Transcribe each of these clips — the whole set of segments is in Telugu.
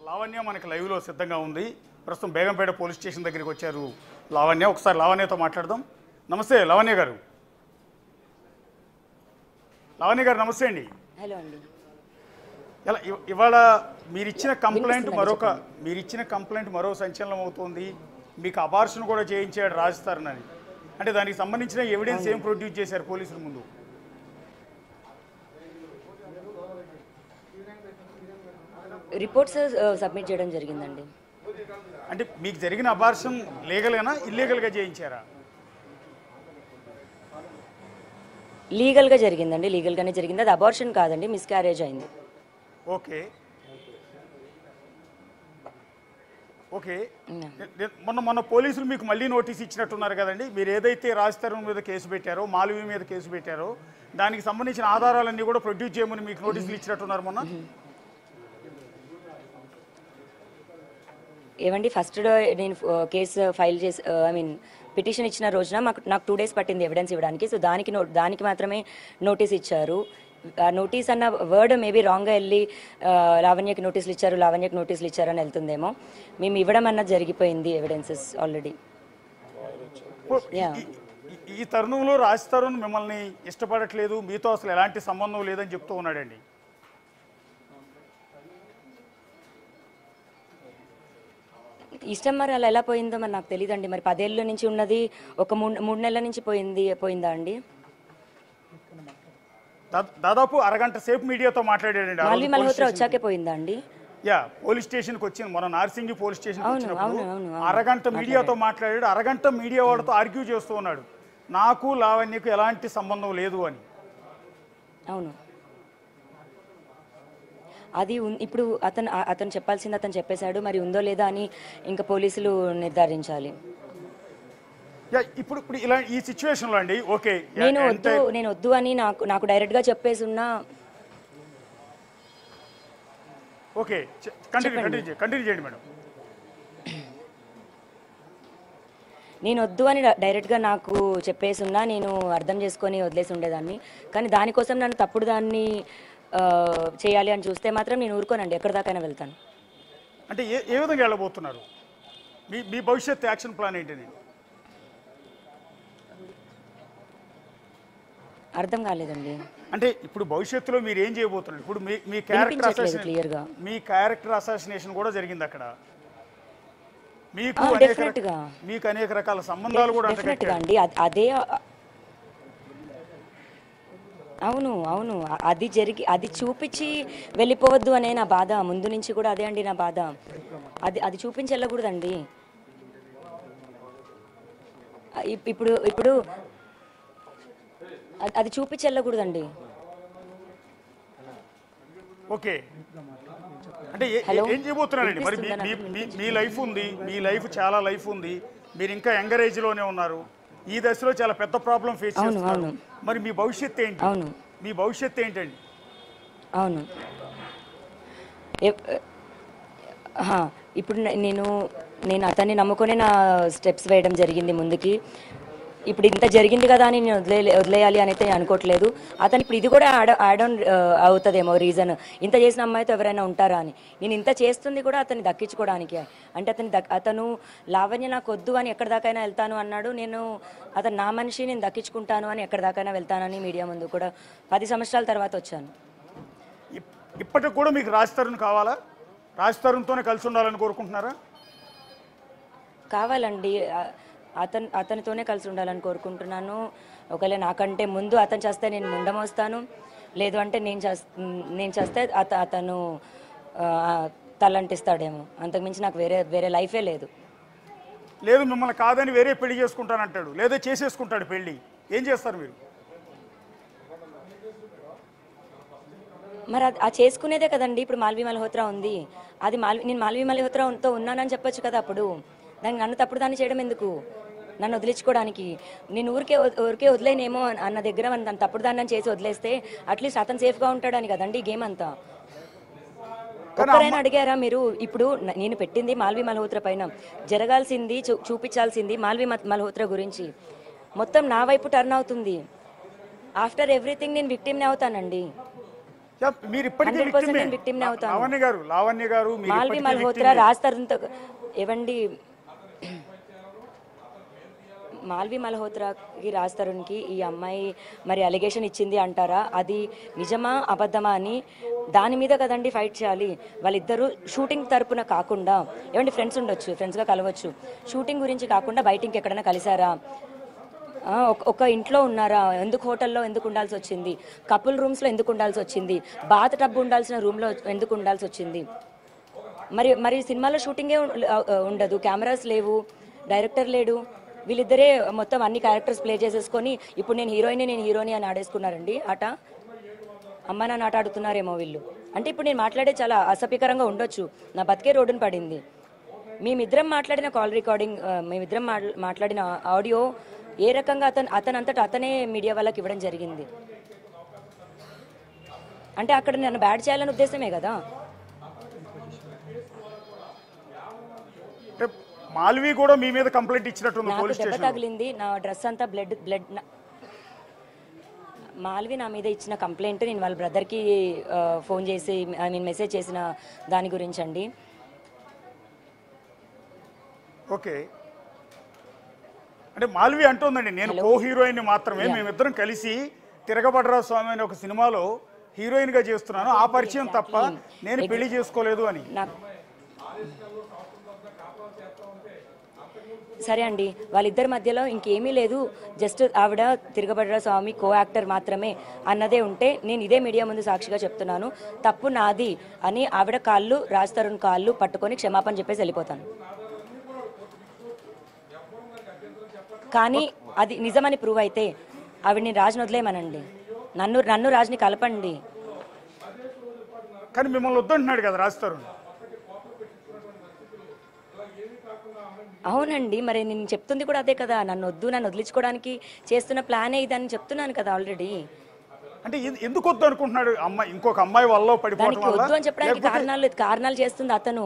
లావణ్య మనకి లైవ్లో సిద్ధంగా ఉంది ప్రస్తుతం బేగంపేట పోలీస్ స్టేషన్ దగ్గరికి వచ్చారు లావణ్య ఒకసారి లావణ్యతో మాట్లాడదాం నమస్తే లావణ్య గారు లావణ్య గారు నమస్తే అండి హలో అండి ఎలా ఇవ- ఇవాళ మీరిచ్చిన కంప్లైంట్ మరొక మీరిచ్చిన కంప్లైంట్ మరో సంచలనం అవుతోంది మీకు అబార్షన్ కూడా చేయించాడు రాజస్థాన్ అంటే దానికి సంబంధించిన ఎవిడెన్స్ ఏం ప్రొడ్యూస్ చేశారు పోలీసుల ముందు రిపోర్ట్స్ సబ్మిట్ చేయడం జరిగిందండి అంటే మీకు జరిగిన అబార్షన్ లీగల్గానా ఇల్లీగల్గా చేయించారా లీగల్గా జరిగిందండి లీగల్గానే జరిగింది అది అబార్షన్ కాదండి మిస్క్యారేజ్ అయింది ఓకే ఓకే Yeah. నే- నే- మొన్న మొన్న పోలీసులు మీకు మళ్ళీ నోటీస్ ఇచ్చినట్టున్నారు కదండి మీరు ఏదైతే రాజతరుణ్ మీద కేసు పెట్టారో మాలవి మీద కేసు పెట్టారో దానికి సంబంధించిన ఆధారాలన్నీ కూడా ప్రొడ్యూస్ చేయమని మీకు నోటీసులు ఇచ్చినట్టున్నారు మొన్న ఏమండి ఫస్ట్ నేను కేసు ఫైల్ చేసి ఐ మీన్ పిటిషన్ ఇచ్చిన రోజున మాకు నాకు టూ డేస్ పట్టింది ఎవిడెన్స్ ఇవ్వడానికి సో దానికి నో దానికి మాత్రమే నోటీస్ ఇచ్చారు ఆ నోటీస్ అన్న వర్డ్ మేబీ రాంగ్గా వెళ్ళి ఆ, లావణ్యకి నోటీసులు ఇచ్చారు లావణ్యకి నోటీసులు ఇచ్చారని వెళ్తుందేమో మేము ఇవ్వడం అన్నది జరిగిపోయింది ఎవిడెన్సెస్ ఆల్రెడీ ఇప్పుడు Yeah. ఈ- ఈ- ఈ తరుణంలో రాజ్ తరుణ్ మిమ్మల్ని ఇష్టపడట్లేదు మీతో అసలు ఎలాంటి సంబంధం లేదని చెప్తూ ఉన్నాడండి ఇష్టం మరి అలా ఎలా పోయిందో మరి నాకు తెలియదండి మరి పదేళ్ళ నుంచి ఉన్నది ఒక మూడు మూడు నెలల నుంచి పోయింది పోయిందా అండి దా- దాదాపు అరగంట సేపు మీడియాతో మాట్లాడాడండి ఆ రోజు మళ్ళీ పోలీస్ మల్హోత్రా స్టేషన్ వచ్చాకే పోయిందా అండి యా పోలీస్ స్టేషన్కి వచ్చిన మన నార్సింగి పోలీస్ స్టేషన్కి అవును, వచ్చినప్పుడు అవును, అవును, అవును. అరగంట మీడియాతో మాట్లాడాడు అరగంట మీడియా వాడితో ఆర్గ్యూ చేస్తూ ఉన్నాడు నాకు లావణ్యకు ఎలాంటి సంబంధం లేదు అని అవును అది ఉన్- ఇప్పుడు అతను ఆ- అతను చెప్పాల్సింది అతను చెప్పేశాడు మరి ఉందో లేదా అని ఇంకా పోలీసులు నిర్ధారించాలి యా ఇప్పుడు ఇప్పుడు ఇలా ఈ సిచ్యువేషన్లో అండి ఓకే యా, నేను ఎంత- వద్దు నేను వద్దు అని నాకు నాకు డైరెక్ట్గా చెప్పేసి ఉన్నా ఓకే కంటిన్యూ కంటిన్యూ చేయండి కంటిన్యూ చేయండి మేడం నేను వద్దు అని డ- డైరెక్ట్గా నాకు చెప్పేసి ఉన్నా నేను అర్థం చేసుకొని వదిలేసి ఉండేదాన్ని కానీ దానికోసం నన్ను తప్పుడు దాన్ని ఆ, చేయాలి అని చూస్తే మాత్రం నేను ఊరుకోనండి ఎక్కడి దాకైనా వెళ్తాను అంటే ఏ ఏ విధంగా వెళ్ళబోతున్నారు మీ మీ భవిష్యత్ యాక్షన్ ప్లాన్ ఏంటని అర్థం కాలేదండి అంటే ఇప్పుడు భవిష్యత్తులో మీరు ఏం చేయబోతున్నారు ఇప్పుడు మీ మీ క్యారెక్టర్ వినిపించట్లేదు అసాసినేషన్ క్లియర్గా మీ క్యారెక్టర్ అసాసినేషన్ కూడా జరిగింది అక్కడ మీకు ఆ, అనేక definite గా. రక- మీకు అనేక రకాల సంబంధాలు కూడా డెఫినెట్గా అంతకట్టారు అండి అద్- అదే అవును అవును అ- అది జరిగి అది చూపించి వెళ్ళిపోవద్దు అనే నా బాధ ముందు నుంచి కూడా అదే అండి నా బాధ అది అది చూపించి వెళ్ళకూడదండి అ- ఇప్- ఇప్పుడు ఇప్పుడు అది- అది చూపించి వెళ్ళకూడదండి ఓకే అంటే ఏ- హలో? ఏం చేయబోతున్నారండి మరి మీ- మీ మీ- మీ లైఫ్ ఉంది మీ లైఫ్ చాలా లైఫ్ ఉంది మీరు ఇంకా యంగర్ ఏజ్ లోనే ఉన్నారు ఈ దశలో చాలా పెద్ద ప్రాబ్లం ఫేస్ అవును, చేస్తున్నారు అవును. మరి మీ భవిష్యత్తు ఏంటి అవును మీ భవిష్యత్తు ఏంటండి అవును ఎప్- ఆహా, ఇప్పుడు నే- నేను నేను అతన్ని నమ్ముకొని నా స్టెప్స్ వేయడం జరిగింది ముందుకి ఇప్పుడు ఇంత జరిగింది కదా అని నేను వదిలే వదిలేయాలి అని అయితే అనుకోవట్లేదు అతను ఇప్పుడు ఇది కూడా యాడ్ యాడ్ ఆన్ అవుతుందేమో రీజన్ ఇంత చేసిన అమ్మాయితో ఎవరైనా ఉంటారా అని నేను ఇంత చేస్తుంది కూడా అతన్ని దక్కించుకోవడానికి అంటే అతని దక్ అతను లావణ్య నాకు వద్దు అని ఎక్కడి దాకైనా వెళ్తాను అన్నాడు నేను అతను నా మనిషి నేను దక్కించుకుంటాను అని ఎక్కడి దాకైనా వెళ్తానని మీడియా ముందు కూడా పది సంవత్సరాల తర్వాత వచ్చాను ఇప్- ఇప్పటికి కూడా మీకు రాజ్ తరుణ్ కావాలా రాజ్ తరుణ్తోనే కలిసి ఉండాలని కోరుకుంటున్నారా కావాలండి ఆ- అతను అతనితోనే కలిసి ఉండాలని కోరుకుంటున్నాను ఒకవేళ నాకంటే ముందు అతను చేస్తే నేను ముండమోస్తాను లేదు అంటే నేను చేస్ నేను చేస్తే అత అతను ఆ, తలంటిస్తాడేమో అంతకుమించి నాకు వేరే వేరే లైఫే లేదు లేదు మిమ్మల్ని కాదని వేరే పెళ్లి చేసుకుంటానంటాడు లేదా చేసేసుకుంటాడు పెళ్లి ఏం చేస్తారు మీరు మరి అది ఆ చేసుకునేదే కదండి ఇప్పుడు మాల్వి మల్హోత్రా ఉంది అది మాల్వి నేను మాల్వి మల్హోత్రాతో ఉన్నానని చెప్పొచ్చు కదా అప్పుడు దానికి నన్ను తప్పుడు దాన్ని చేయడం ఎందుకు నన్ను వదిలించుకోవడానికి నేను ఊరికే వ- ఊరికే వదిలేనేమో అన్న- అన్న దగ్గర మన దాన్ని తప్పుడు దాన్ని చేసి వదిలేస్తే అట్లీస్ట్ అతను సేఫ్గా ఉంటాడని కదండి ఈ గేమ్ అంతా ఒక్కరైనా అడిగారా మీరు ఇప్పుడు న- నేను పెట్టింది మాల్వి మల్హోత్రా పైన జరగాల్సింది చూ- చూపించాల్సింది మాల్వి మల్- మల్హోత్రా గురించి మొత్తం నా వైపు టర్న్ అవుతుంది ఆఫ్టర్ ఎవ్రీథింగ్ నేను విక్టిమ్ని అవుతానండి యా, మీరు ఇప్పటికీ 100% victim ఏ. నేను victim నే అవుతాను. లావణ్య గారు లావణ్య గారు మీరు మాల్వి ఇప్పటికీ మల్హోత్రా victim ఏ. రాజ్ తరుణ్తో ఏవండి మాల్వి మల్హోత్రాకి రాజ్ తరుణ్కి ఈ అమ్మాయి మరి అలిగేషన్ ఇచ్చింది అంటారా అది నిజమా అబద్ధమా అని దాని మీద కదండి ఫైట్ చేయాలి వాళ్ళిద్దరూ షూటింగ్ తరపున కాకుండా ఏమండి ఫ్రెండ్స్ ఉండొచ్చు ఫ్రెండ్స్గా కలవచ్చు షూటింగ్ గురించి కాకుండా బయట ఇంకెక్కడైనా కలిసారా ఆ, ఒక- ఒక ఇంట్లో ఉన్నారా ఎందుకు హోటల్లో ఎందుకు ఉండాల్సి వచ్చింది కపుల్ రూమ్స్లో ఎందుకు ఉండాల్సి వచ్చింది బాత్ టబ్ ఉండాల్సిన రూమ్లో ఎందుకు ఉండాల్సి వచ్చింది మరి మరి సినిమాలో షూటింగే ఉం- ఆ, ఉండదు కెమెరాస్ లేవు డైరెక్టర్ లేడు వీళ్ళిద్దరే మొత్తం అన్ని క్యారెక్టర్స్ ప్లే చేసేసుకొని ఇప్పుడు నేను హీరోయిన్ నేను హీరోని అని ఆడేసుకున్నారండి ఆట అమ్మ నాన్న ఆట ఆడుతున్నారేమో వీళ్ళు అంటే ఇప్పుడు నేను మాట్లాడే చాలా అసభ్యకరంగా ఉండొచ్చు నా బతికే రోడ్డున పడింది మేమిద్దరం మాట్లాడిన కాల్ రికార్డింగ్ ఆ, మేమిద్దరం మాట్లా- మాట్లాడిన ఆడియో ఏ రకంగా అతను అతనంతట అతనే మీడియా వాళ్ళకి ఇవ్వడం జరిగింది అంటే అక్కడ నన్ను బ్యాడ్ చేయాలని ఉద్దేశమే కదా అంటే మాల్వి కూడా మీ మీద కంప్లైంట్ ఇచ్చినట్టుంది నాకు పోలీస్ దెబ్బ స్టేషన్ తగిలింది నా డ్రెస్ అంతా బ్లడ్ బ్లడ్ మాల్వి నా మీద ఇచ్చిన కంప్లైంట్ నేను వాళ్ళ బ్రదర్కి ఫోన్ చేసి ఐ మీన్ మెసేజ్ చేసిన దాని గురించి అండి ఓకే అంటే మాల్వి అంటుందండి నేను కో హీరోయిన్ మాత్రమే మేమిద్దరం కలిసి తిరగబడరా స్వామి అనే ఒక సినిమాలో హీరోయిన్ గా చేస్తున్నాను ఆ పరిచయం తప్ప నేను పెళ్లి చేసుకోలేదు అని నాకు సరే అండి వాళ్ళిద్దరి మధ్యలో ఇంకేమీ లేదు జస్ట్ ఆవిడ తిరగబడ్డ స్వామి కో యాక్టర్ మాత్రమే అన్నదే ఉంటే నేను ఇదే మీడియా ముందు సాక్షిగా చెప్తున్నాను తప్పు నాది అని ఆవిడ కాళ్ళు రాజ్ తరుణ్ కాళ్ళు పట్టుకొని క్షమాపణ చెప్పేసి వెళ్ళిపోతాను కానీ అది నిజమని ప్రూవ్ అయితే ఆవిడని రాజుని వదిలేయమనండి నన్ను నన్ను రాజుని కలపండి కానీ మిమ్మల్ని వద్దంటున్నాడు కదా రాస్తారు అవునండి మరి నేను చెప్తుంది కూడా అదే కదా నన్ను వద్దు నన్ను వదిలించుకోవడానికి చేస్తున్న ప్లానే ఇదని చెప్తున్నాను కదా ఆల్రెడీ అంటే ఎన్- ఎందుకు వద్దు అనుకుంటున్నాడు అమ్మాయి ఇంకొక అమ్మాయి వల్ల పడిపోవటం దానికి వల్ల వద్దు అని చెప్పడానికి కారణాలు కారణాలు చేస్తుంది అతను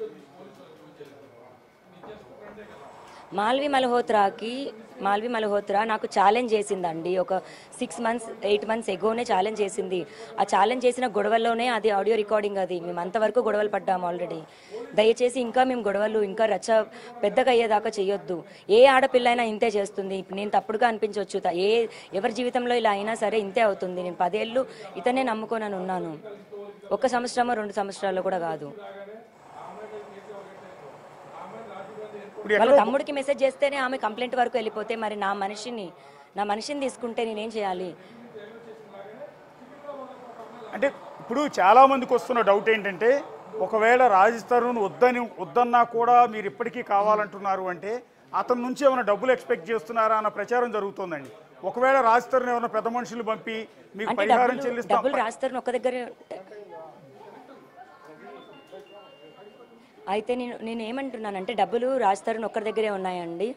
మాల్వి మల్హోత్రాకి మాల్వి మల్హోత్రా నాకు ఛాలెంజ్ చేసిందండి ఒక సిక్స్ మంత్స్ ఎయిట్ మంత్స్ ఎగోనే ఛాలెంజ్ చేసింది ఆ ఛాలెంజ్ చేసిన గొడవల్లోనే అది ఆడియో రికార్డింగ్ అది మేము అంతవరకు గొడవలు పడ్డాము ఆల్రెడీ దయచేసి ఇంకా మేము గొడవలు ఇంకా రచ్చ పెద్దగా అయ్యేదాకా చేయొద్దు ఏ ఆడపిల్ల అయినా ఇంతే చేస్తుంది ఇప్పుడు నేను తప్పుడుగా అనిపించవచ్చు త- ఏ ఎవరి జీవితంలో ఇలా అయినా సరే ఇంతే అవుతుంది నేను పదేళ్ళు ఇతనే నమ్ముకోనని ఉన్నాను ఒక సంవత్సరమో రెండు సంవత్సరాలు కూడా కాదు ఇప్పుడు వాళ్ళ ఎక్కడో తమ్ముడికి మెసేజ్ చేస్తేనే ఆమె కంప్లైంట్ వరకు వెళ్ళిపోతే మరి నా మనిషిని నా మనిషిని తీసుకుంటే నేనేం చేయాలి అంటే ఇప్పుడు చాలా మందికి వస్తున్న డౌట్ ఏంటంటే ఒకవేళ రాజస్థాన్ వద్దని వద్దన్నా కూడా మీరు ఇప్పటికీ కావాలంటున్నారు అంటే అతని నుంచి ఏమైనా డబ్బులు ఎక్స్పెక్ట్ చేస్తున్నారా అన్న ప్రచారం జరుగుతోందండి ఒకవేళ రాజస్థాన్ ఏమైనా పెద్ద మనుషులు పంపి మీకు అంటే పరిహారం డబ్బులు చెల్లిస్తాం డబ్బులు రాస్తారు ఒక్క దగ్గరే అయితే నేను నేను ఏమంటున్నానంటే డబ్బులు రాజస్థాన్ ఒక్కరి దగ్గరే ఉన్నాయండి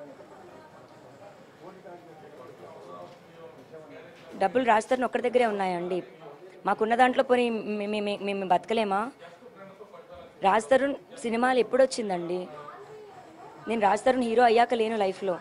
డబ్బులు రాజస్థాన్ ఒక్కరి దగ్గరే ఉన్నాయండి మాకున్న దాంట్లో పోనీ మే- మే- మే- మేము బతకలేమా రాజ్ తరుణ్ సినిమాలు ఎప్పుడు వచ్చిందండి నేను రాజ్ తరుణ్ హీరో అయ్యాక లేను లైఫ్లో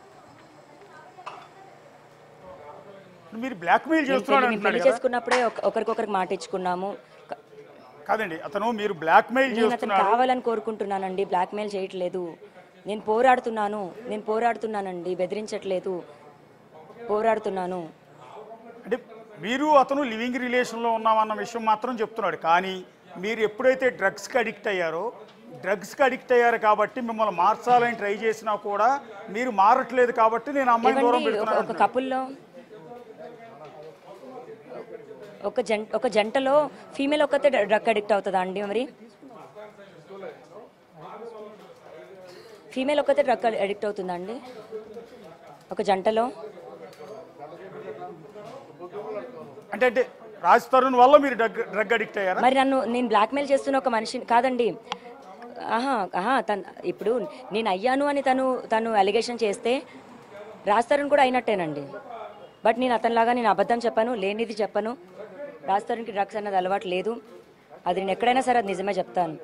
మీరు బ్లాక్మెయిల్ నేను చేస్తున్నాడు పెళ్లి- మేము అంటున్నాడు పెళ్లి కదా చేసుకున్నప్పుడే ఒక- ఒకరికొకరికి మాట ఇచ్చుకున్నాము క- కాదండి అతను మీరు బ్లాక్మెయిల్ నేను అతను చేస్తున్నారు కావాలని కోరుకుంటున్నానండి బ్లాక్మెయిల్ చేయట్లేదు నేను పోరాడుతున్నాను నేను పోరాడుతున్నానండి బెదిరించట్లేదు పోరాడుతున్నాను అంటే మీరు అతను లివింగ్ రిలేషన్లో ఉన్నామన్న విషయం మాత్రం చెప్తున్నాడు కానీ మీరు ఎప్పుడైతే డ్రగ్స్కి అడిక్ట్ అయ్యారో డ్రగ్స్కి అడిక్ట్ అయ్యారు కాబట్టి మిమ్మల్ని మార్చాలని ట్రై చేసినా కూడా మీరు మారట్లేదు కాబట్టి నేను అమ్మాయిని దూరం ఏవండి ఒక- పెడుతున్నాను ఒక కపుల్లో ఒక జంట ఒక జంటలో ఫీమేల్ ఒక్కతే డ్రగ్ అడిక్ట్ అవుతుందా అండి మరి ఫీమేల్ ఒక్కతే డ్రగ్ అడిక్ట్ అవుతుందా అండి ఒక జంటలో అంటే అంటే రాజ్ తరుణ్ వల్ల మీరు డ్రగ్ డ్రగ్ అడిక్ట్ అయ్యారా మరి నన్ను నేను బ్లాక్మెయిల్ చేస్తున్న ఒక మనిషిని కాదండి ఆహా ఆహా తను ఇప్పుడు నేను అయ్యాను అని తను తను అలిగేషన్ చేస్తే రాస్తారని కూడా అయినట్టేనండి బట్ నేను అతనిలాగా నేను అబద్ధం చెప్పాను లేనిది చెప్పను రాస్తారనికి డ్రగ్స్ అన్నది అలవాటు లేదు అది నేను ఎక్కడైనా సరే అది నిజమే చెప్తాను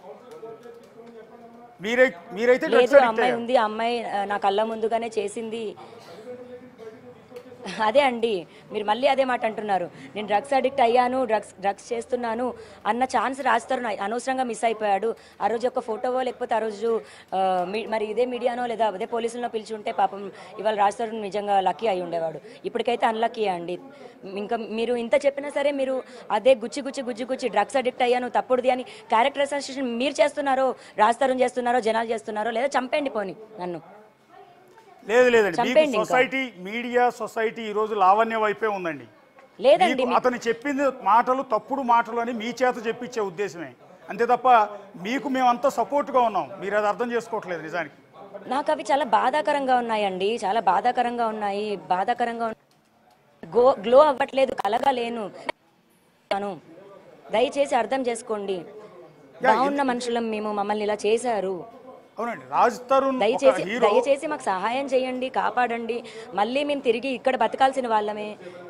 మీరై మీరైతే లేదు డ్రగ్స్ ఆ అడిక్ట్ అమ్మాయి అయ్యారు ఉంది ఆ అమ్మాయి ఆ, నా కళ్ళ ముందుగానే చేసింది అదే అండి మీరు మళ్ళీ అదే మాట అంటున్నారు నేను డ్రగ్స్ అడిక్ట్ అయ్యాను డ్రగ్స్ డ్రగ్స్ చేస్తున్నాను అన్న ఛాన్స్ రాస్తారు నా- అనవసరంగా మిస్ అయిపోయాడు ఆ రోజు ఒక ఫోటోవో లేకపోతే ఆ రోజు ఆ, మీ- మరి ఇదే మీడియానో లేదా అదే పోలీసులను పిలిచి ఉంటే పాపం ఇవాళ రాస్తారు నిజంగా లక్కీ అయి ఉండేవాడు ఇప్పటికైతే అన్లక్కీ అండి ఇంకా మీరు ఇంత చెప్పినా సరే మీరు అదే గుచ్చి గుచ్చి గుచ్చి గుచ్చి డ్రగ్స్ అడిక్ట్ అయ్యాను తప్పుడుది అని క్యారెక్టర్ అసోసియేషన్ మీరు చేస్తున్నారో రాస్తారు చేస్తున్నారో జనాలు చేస్తున్నారో లేదా చంపేయండి పోని నన్ను లేదు లేదండి మీకు చంపేయండి ఇంకా. సొసైటీ మీడియా సొసైటీ ఈ రోజు లావణ్య వైపే ఉందండి లేదండి మీకు అతను చెప్పింది మాటలు తప్పుడు మాటలు అని మీ చేత చెప్పించే ఉద్దేశమే అంతే తప్ప మీకు మేమంతా సపోర్ట్గా ఉన్నాం మీరు అది అర్థం చేసుకోవట్లేదు నిజానికి నాకు అవి చాలా బాధాకరంగా ఉన్నాయండి చాలా బాధాకరంగా ఉన్నాయి బాధాకరంగా ఉన్- గో గ్లో అవ్వట్లేదు కలగా లేను తాను దయచేసి అర్థం చేసుకోండి బాగున్న మనుషులం మేము మమ్మల్ని ఇలా చేశారు అవునండి రాజ్ తరుణ్ ఒక దయచేసి హీరో దయచేసి మాకు సహాయం చేయండి కాపాడండి మళ్ళీ మేము తిరిగి ఇక్కడ బతకాల్సిన వాళ్ళమే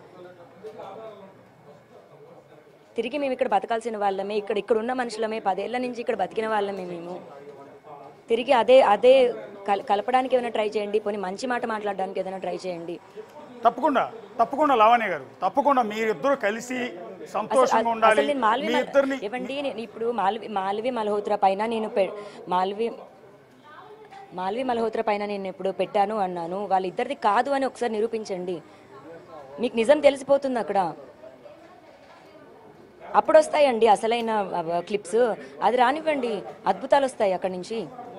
తిరిగి మేము ఇక్కడ బతకాల్సిన వాళ్ళమే ఇక్కడ ఇక్కడ ఉన్న మనుషులమే పదేళ్ల నుంచి ఇక్కడ బతికిన వాళ్ళమే మేము తిరిగి అదే అదే కల కలపడానికి ఏమైనా ట్రై చేయండి పోనీ మంచి మాట మాట్లాడడానికి ఏదైనా ట్రై చేయండి తప్పకుండా తప్పకుండా లావణ్య గారు తప్పకుండా మీరిద్దరు కలిసి సంతోషంగా ఉండాలి అసలు నేను మాల్వి మీ మల్- ఇద్దరిని ఇవ్వండి నేను ఇప్పుడు మాల్వి మాల్వి మల్హోత్రా పైన నేను పె- మాల్వి మాల్వి మల్హోత్రా పైన నేను ఇప్పుడు పెట్టాను అన్నాను వాళ్ళిద్దరిది కాదు అని ఒకసారి నిరూపించండి మీకు నిజం తెలిసిపోతుంది అక్కడ అప్పుడు వస్తాయండి అసలైన క్లిప్స్ అది రానివ్వండి అద్భుతాలు వస్తాయి అక్కడి నుంచి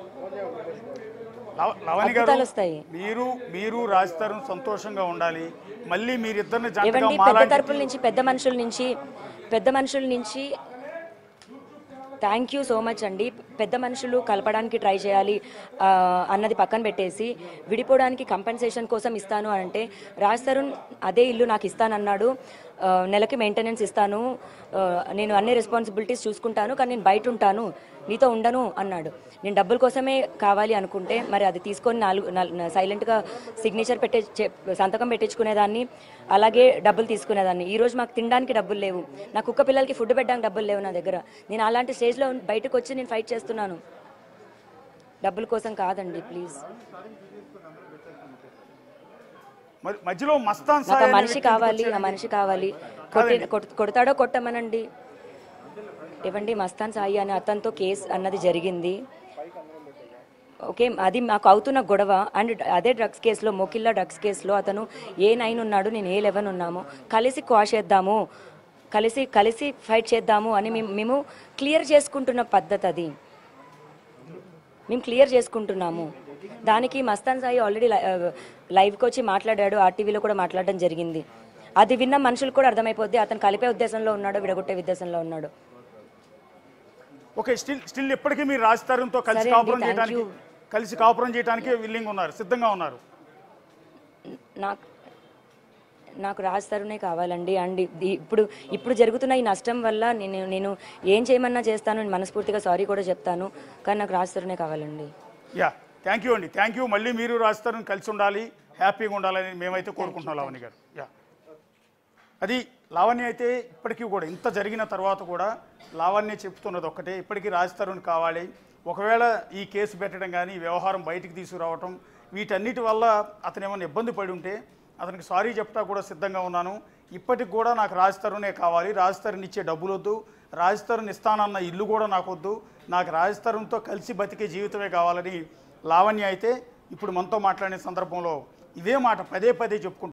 లవ- లవణి గారు అద్భుతాలు వస్తాయి మీరు మీరు రాజ్ తరుణ్ సంతోషంగా ఉండాలి మళ్ళీ మీరిద్దరిని జంటగా ఇవ్వండి పెద్ద మాలాంటి తరపుల నుంచి పెద్ద మనుషుల నుంచి పెద్ద మనుషుల నుంచి థ్యాంక్ యూ సో మచ్ అండి పెద్ద మనుషులు కలపడానికి ట్రై చేయాలి ఆ, అన్నది పక్కన పెట్టేసి విడిపోవడానికి కంపెన్సేషన్ కోసం ఇస్తాను అని అంటే రాజ్ తరుణ్ అదే ఇల్లు నాకు ఇస్తానన్నాడు ఆ, నెలకి మెయింటెనెన్స్ ఇస్తాను ఆ, నేను అన్ని రెస్పాన్సిబిలిటీస్ చూసుకుంటాను కానీ నేను బయట ఉంటాను నీతో ఉండను అన్నాడు నేను డబ్బుల కోసమే కావాలి అనుకుంటే మరి అది తీసుకొని నాలుగు నాల్- సైలెంట్గా సిగ్నేచర్ పెట్టే చె- సంతకం పెట్టించుకునేదాన్ని అలాగే డబ్బులు తీసుకునేదాన్ని ఈ రోజు మాకు తినడానికి డబ్బులు లేవు నా కుక్క పిల్లలకి ఫుడ్ పెట్టడానికి డబ్బులు లేవు నా దగ్గర నేను అలాంటి స్టేజ్లో బయటకు వచ్చి నేను ఫైట్ చేస్తున్నాను డబ్బుల కోసం కాదండి ప్లీజ్ మరి మధ్యలో మస్తాన్ నాకు సాయి ఆ అనే మనిషి వ్యక్తి కావాలి ఎందుకు ఆ వచ్చాడు? మనిషి కావాలి కొట్టి కొట్- కొడతాడో కొట్టమనండి ఇవ్వండి మస్తాన్ సాయి అనే అతనితో కేసు అన్నది జరిగింది ఓకే అది మాకు అవుతున్న గొడవ అండ్ అదే డ్రగ్స్ కేసులో మోకిల్లా డ్రగ్స్ కేసులో అతను ఏ నైన్ ఉన్నాడు నేను ఏ లెవెన్ ఉన్నాము కలిసి క్వాష్ చేద్దాము కలిసి కలిసి ఫైట్ చేద్దాము అని మేము మేము క్లియర్ చేసుకుంటున్న పద్ధతి అది మేము క్లియర్ చేసుకుంటున్నాము దానికి మస్తాన్ సాయి ఆల్రెడీ లైవ్కి వచ్చి మాట్లాడాడు ఆర్టీవీలో కూడా మాట్లాడడం జరిగింది అది విన్న మనుషులు కూడా అర్థమైపోద్ది అతను కలిపే ఉద్దేశంలో ఉన్నాడు విడగొట్టే ఉద్దేశంలో ఉన్నాడు ఓకే స్టిల్ స్టిల్ ఇప్పటికీ మీరు రాజ్ తరుణ్తో కలిసి సరే అండి, కాపురం thank చేయడానికి you. కలిసి కాపురం చేయడానికి విల్లింగ్ ఉన్నారు సిద్ధంగా ఉన్నారు నాకు నాకు రాజ్ తరుణే కావాలండి అండ్ ఇది ఇప్పుడు ఇప్పుడు జరుగుతున్న ఈ నష్టం వల్ల నేను నేను ఏం చేయమన్నా చేస్తాను నేను మనస్ఫూర్తిగా సారీ కూడా చెప్తాను కానీ నాకు రాజ్ తరుణే కావాలండి యా థ్యాంక్ యూ అండి థ్యాంక్ యూ మళ్ళీ మీరు రాజ్ తరుణ్ కలిసి ఉండాలి హ్యాపీగా ఉండాలని మేమైతే కోరుకుంటున్నాం లావణ్య గారు యా అది లావణ్య అయితే ఇప్పటికీ కూడా ఇంత జరిగిన తర్వాత కూడా లావణ్య చెప్తున్నది ఒక్కటే ఇప్పటికీ రాజ్ తరుణ్ కావాలి ఒకవేళ ఈ కేసు పెట్టడం కానీ ఈ వ్యవహారం బయటికి తీసుకురావటం వీటన్నిటి వల్ల అతను ఏమైనా ఇబ్బంది పడి ఉంటే అతనికి సారీ చెప్తా కూడా సిద్ధంగా ఉన్నాను ఇప్పటికి కూడా నాకు రాజ్ తరుణే కావాలి రాజ్ తరుణ్ ఇచ్చే డబ్బులు వద్దు రాజ్ తరుణ్ ఇస్తానన్న ఇల్లు కూడా నాకు వద్దు నాకు రాజ్ తరుణ్తో కలిసి బతికే జీవితమే కావాలని లావణ్య అయితే ఇప్పుడు మనతో మాట్లాడిన సందర్భంలో ఇవే మాట పదే పదే చెప్పుకుంటుంది